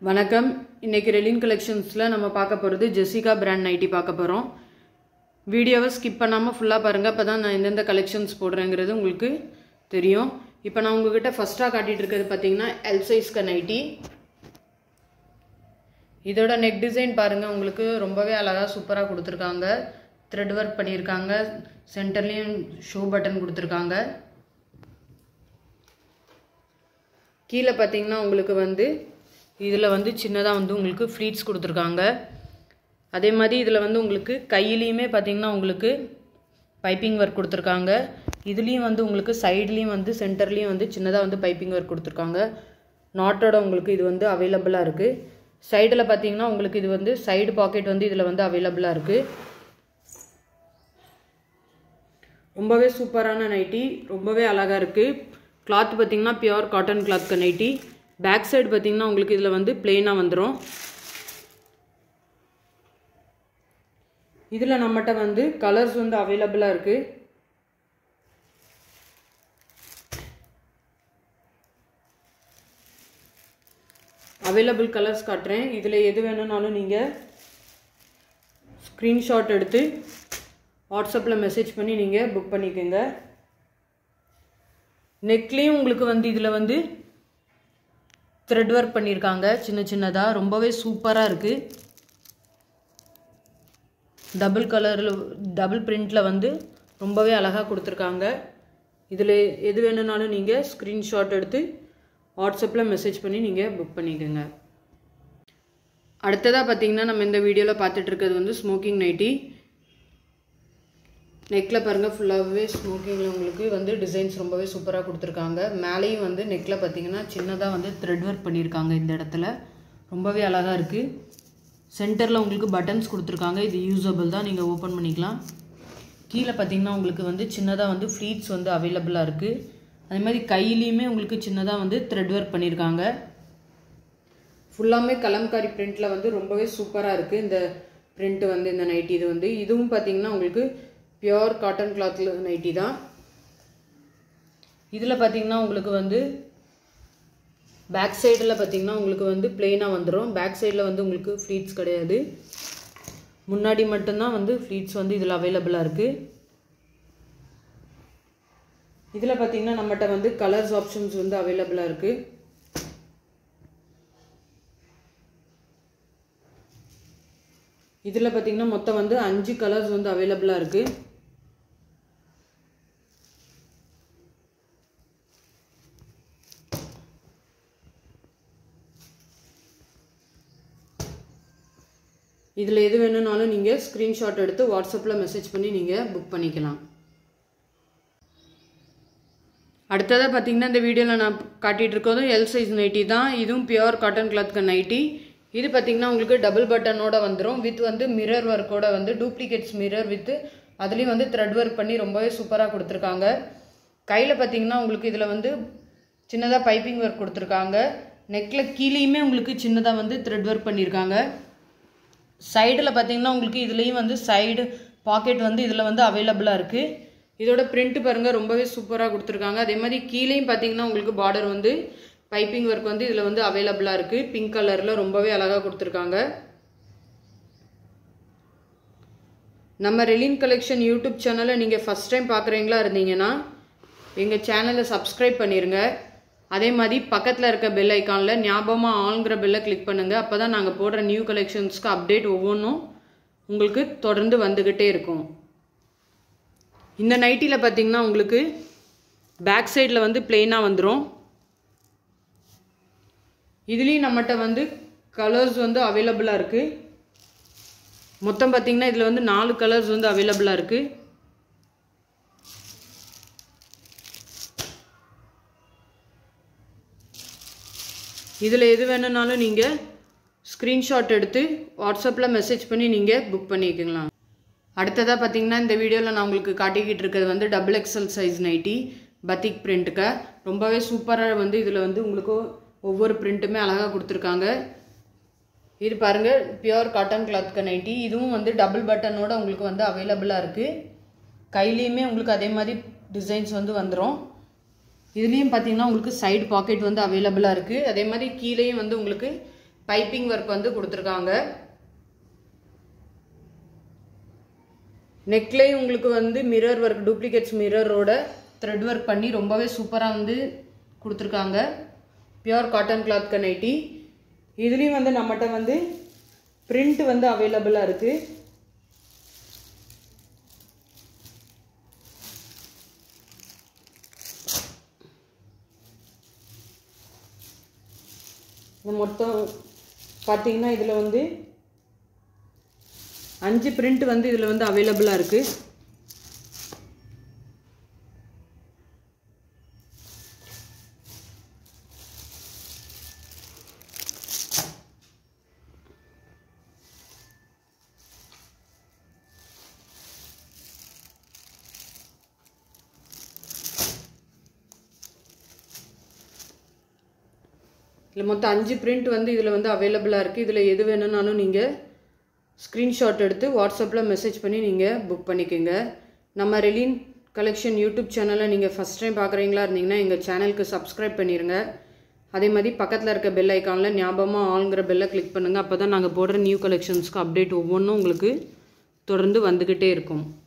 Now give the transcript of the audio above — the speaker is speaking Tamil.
வணக்கம் இன்னைக்கு ரெலின் கலெக்ஷன்ஸில் நம்ம பார்க்க போகிறது ஜெசிகா பிராண்ட் நைட்டி பார்க்க போகிறோம் வீடியோவை ஸ்கிப் பண்ணாமல் ஃபுல்லாக பாருங்கள் அப்போ தான் நான் எந்தெந்த கலெக்ஷன்ஸ் போடுறேங்கிறது உங்களுக்கு தெரியும் இப்போ நான் உங்ககிட்ட ஃபஸ்ட்டாக காட்டிகிட்டு இருக்கிறது பார்த்தீங்கன்னா எல் சைஸ்க்கு நைட்டி இதோட நெக் டிசைன் பாருங்கள் உங்களுக்கு ரொம்பவே அழகாக சூப்பராக கொடுத்துருக்காங்க த்ரெட் ஒர்க் பண்ணியிருக்காங்க சென்டர்லேயும் ஷோ பட்டன் கொடுத்துருக்காங்க கீழே பார்த்தீங்கன்னா உங்களுக்கு வந்து இதில் வந்து சின்னதாக வந்து உங்களுக்கு ஃப்ளீட்ஸ் கொடுத்துருக்காங்க அதே மாதிரி இதில் வந்து உங்களுக்கு கையிலையுமே பார்த்தீங்கன்னா உங்களுக்கு பைப்பிங் ஒர்க் கொடுத்துருக்காங்க இதுலேயும் வந்து உங்களுக்கு சைட்லேயும் வந்து சென்டர்லேயும் வந்து சின்னதாக வந்து பைப்பிங் ஒர்க் கொடுத்துருக்காங்க நாட்டோட உங்களுக்கு இது வந்து அவைலபிளாக இருக்குது சைடில் பார்த்தீங்கன்னா உங்களுக்கு இது வந்து சைடு பாக்கெட் வந்து இதில் வந்து அவைலபிளாக இருக்குது ரொம்பவே சூப்பரான நைட்டி ரொம்பவே அழகாக இருக்குது கிளாத் பார்த்தீங்கன்னா பியோர் காட்டன் கிளாத்க்கு நைட்டி பேக் சைடு பார்த்தீங்கன்னா உங்களுக்கு இதில் வந்து பிளெயினாக வந்துடும் இதில் நம்மகிட்ட வந்து கலர்ஸ் வந்து அவைலபிளாக இருக்குது அவைலபிள் கலர்ஸ் காட்டுறேன் இதில் எது வேணும்னாலும் நீங்கள் ஸ்க்ரீன்ஷாட் எடுத்து வாட்ஸ்அப்பில் மெசேஜ் பண்ணி நீங்கள் புக் பண்ணிக்கோங்க நெக்லேயும் உங்களுக்கு வந்து இதில் வந்து த்ரெட் ஒர்க் பண்ணியிருக்காங்க சின்ன சின்னதாக ரொம்பவே சூப்பராக இருக்குது டபுள் கலரில் டபுள் பிரிண்டில் வந்து ரொம்பவே அழகாக கொடுத்துருக்காங்க இதில் எது வேணும்னாலும் நீங்கள் ஸ்க்ரீன்ஷாட் எடுத்து வாட்ஸ்அப்பில் மெசேஜ் பண்ணி நீங்கள் புக் பண்ணிக்கோங்க அடுத்ததாக பார்த்தீங்கன்னா நம்ம இந்த வீடியோவில் பார்த்துட்டு இருக்கிறது வந்து ஸ்மோக்கிங் நைட்டி நெக்கில் பாருங்கள் ஃபுல்லாகவே ஸ்மோக்கிங்கில் உங்களுக்கு வந்து டிசைன்ஸ் ரொம்பவே சூப்பராக கொடுத்துருக்காங்க மேலேயும் வந்து நெக்கில் பார்த்தீங்கன்னா சின்னதாக வந்து த்ரெட் ஒர்க் பண்ணியிருக்காங்க இந்த இடத்துல ரொம்பவே அழகாக இருக்குது சென்டரில் உங்களுக்கு பட்டன்ஸ் கொடுத்துருக்காங்க இது யூஸபிள் தான் நீங்கள் ஓப்பன் பண்ணிக்கலாம் கீழே பார்த்தீங்கன்னா உங்களுக்கு வந்து சின்னதாக வந்து ஃப்ளீட்ஸ் வந்து அவைலபிளாக இருக்குது அதே மாதிரி கையிலையுமே உங்களுக்கு சின்னதாக வந்து த்ரெட் ஒர்க் பண்ணியிருக்காங்க ஃபுல்லாமே கலம்காரி பிரிண்டில் வந்து ரொம்பவே சூப்பராக இருக்குது இந்த பிரிண்ட் வந்து இந்த நைட்டி இது வந்து இதுவும் பார்த்தீங்கன்னா உங்களுக்கு பியோர் காட்டன் கிளாத்தில் நைட்டி தான் இதில் பார்த்தீங்கன்னா உங்களுக்கு வந்து பேக் சைடில் பார்த்தீங்கன்னா உங்களுக்கு வந்து பிளெயினாக வந்துடும் பேக் சைடில் வந்து உங்களுக்கு ஃப்ளீட்ஸ் கிடையாது முன்னாடி மட்டும்தான் வந்து ஃப்ளீட்ஸ் வந்து இதில் அவைலபிளாக இருக்குது இதில் பார்த்தீங்கன்னா நம்மகிட்ட வந்து கலர்ஸ் ஆப்ஷன்ஸ் வந்து அவைலபிளாக இருக்குது இதில் பார்த்தீங்கன்னா மொத்தம் வந்து அஞ்சு கலர்ஸ் வந்து அவைலபிளாக இருக்குது இதில் எது வேணும்னாலும் நீங்கள் ஸ்க்ரீன்ஷாட் எடுத்து வாட்ஸ்அப்பில் மெசேஜ் பண்ணி நீங்கள் புக் பண்ணிக்கலாம் அடுத்ததாக பார்த்தீங்கன்னா இந்த வீடியோவில் நான் காட்டிகிட்டு இருக்கிறதும் எல் சைஸ் நைட்டி தான் இதுவும் பியோர் காட்டன் கிளாத்க்கு நைட்டி இது பார்த்தீங்கன்னா உங்களுக்கு டபுள் பட்டனோட வந்துடும் வித் வந்து மிரர் ஒர்க்கோட வந்து டூப்ளிகேட்ஸ் மிரர் வித் அதுலேயும் வந்து த்ரெட் ஒர்க் பண்ணி ரொம்பவே சூப்பராக கொடுத்துருக்காங்க கையில் பார்த்தீங்கன்னா உங்களுக்கு இதில் வந்து சின்னதாக பைப்பிங் ஒர்க் கொடுத்துருக்காங்க நெக்கில் கீழேயுமே உங்களுக்கு சின்னதாக வந்து த்ரெட் ஒர்க் பண்ணியிருக்காங்க சைடில் பார்த்தீங்கன்னா உங்களுக்கு இதுலேயும் வந்து சைடு பாக்கெட் வந்து இதில் வந்து அவைலபிளாக இருக்குது இதோட பிரிண்ட் பாருங்கள் ரொம்பவே சூப்பராக கொடுத்துருக்காங்க அதே மாதிரி கீழேயும் பார்த்தீங்கன்னா உங்களுக்கு பார்டர் வந்து பைப்பிங் ஒர்க் வந்து இதில் வந்து அவைலபிளாக இருக்குது பிங்க் கலரில் ரொம்பவே அழகாக கொடுத்துருக்காங்க நம்ம ரெலின் கலெக்ஷன் யூடியூப் சேனலை நீங்கள் ஃபஸ்ட் டைம் பார்க்குறீங்களா இருந்தீங்கன்னா எங்கள் சேனலை சப்ஸ்கிரைப் பண்ணிடுங்க அதே மாதிரி பக்கத்தில் இருக்க பெல் ஐக்கானில் ஞாபகமாக ஆளுங்கிற பெல்லை கிளிக் பண்ணுங்கள் அப்போ தான் நாங்கள் போடுற நியூ கலெக்ஷன்ஸ்க்கு அப்டேட் ஒவ்வொன்றும் உங்களுக்கு தொடர்ந்து வந்துக்கிட்டே இருக்கும் இந்த நைட்டியில் பார்த்தீங்கன்னா உங்களுக்கு பேக் சைடில் வந்து பிளெயினாக வந்துடும் இதுலேயும் நம்மகிட்ட வந்து கலர்ஸ் வந்து அவைலபிளாக இருக்குது மொத்தம் பார்த்தீங்கன்னா இதில் வந்து நாலு கலர்ஸ் வந்து அவைலபிளாக இருக்குது இதில் எது வேணும்னாலும் நீங்கள் ஸ்க்ரீன்ஷாட் எடுத்து வாட்ஸ்அப்பில் மெசேஜ் பண்ணி நீங்கள் புக் பண்ணிக்கலாம் அடுத்ததாக பார்த்தீங்கன்னா இந்த வீடியோவில் நான் உங்களுக்கு காட்டிக்கிட்டு இருக்கிறது வந்து double XL size nighty batik பிரிண்ட்டுக்கு ரொம்பவே சூப்பராக வந்து இதில் வந்து உங்களுக்கு ஒவ்வொரு பிரிண்ட்டுமே அழகாக கொடுத்துருக்காங்க இது பாருங்கள் பியோர் காட்டன் கிளாத்க்கு நைட்டி இதுவும் வந்து டபுள் பட்டனோட உங்களுக்கு வந்து அவைலபிளாக இருக்குது கையிலையுமே உங்களுக்கு அதே மாதிரி டிசைன்ஸ் வந்து வந்துடும் இதுலேயும் பார்த்தீங்கன்னா உங்களுக்கு சைடு பாக்கெட் வந்து அவைலபிளாக இருக்குது அதே மாதிரி கீழேயும் வந்து உங்களுக்கு பைப்பிங் ஒர்க் வந்து கொடுத்துருக்காங்க நெக்லேயும் உங்களுக்கு வந்து மிரர் ஒர்க் டூப்ளிகேட்ஸ் மிரரோட த்ரெட் ஒர்க் பண்ணி ரொம்பவே சூப்பராக வந்து கொடுத்துருக்காங்க பியூர் காட்டன் கிளாத் நைட்டி இதுலேயும் வந்து நம்மகிட்ட வந்து பிரிண்ட் வந்து அவைலபிளாக இருக்குது இது மொத்தம் பார்த்தீங்கன்னா இதில் வந்து அஞ்சு பிரிண்ட் வந்து இதில் வந்து அவைலபிளாக இருக்குது இதில் மொத்தம் அஞ்சு பிரிண்ட் வந்து இதில் வந்து அவைலபிளாக இருக்குது இதில் எது வேணும்னாலும் நீங்கள் ஸ்க்ரீன்ஷாட் எடுத்து வாட்ஸ்அப்பில் மெசேஜ் பண்ணி நீங்கள் புக் பண்ணிக்கோங்க நம்ம ரெலின் கலெக்ஷன் யூடியூப் சேனலை நீங்கள் ஃபஸ்ட் டைம் பார்க்குறீங்களா இருந்தீங்கன்னா எங்கள் சேனலுக்கு சப்ஸ்கிரைப் பண்ணிடுங்க அதே மாதிரி பக்கத்தில் இருக்க பெல் ஐக்கானில் ஞாபகமாக ஆளுங்கிற பெல்லை கிளிக் பண்ணுங்கள் அப்போ தான் நாங்கள் போடுற நியூ கலெக்ஷன்ஸ்க்கு அப்டேட் ஒவ்வொன்றும் உங்களுக்கு தொடர்ந்து வந்துக்கிட்டே இருக்கும்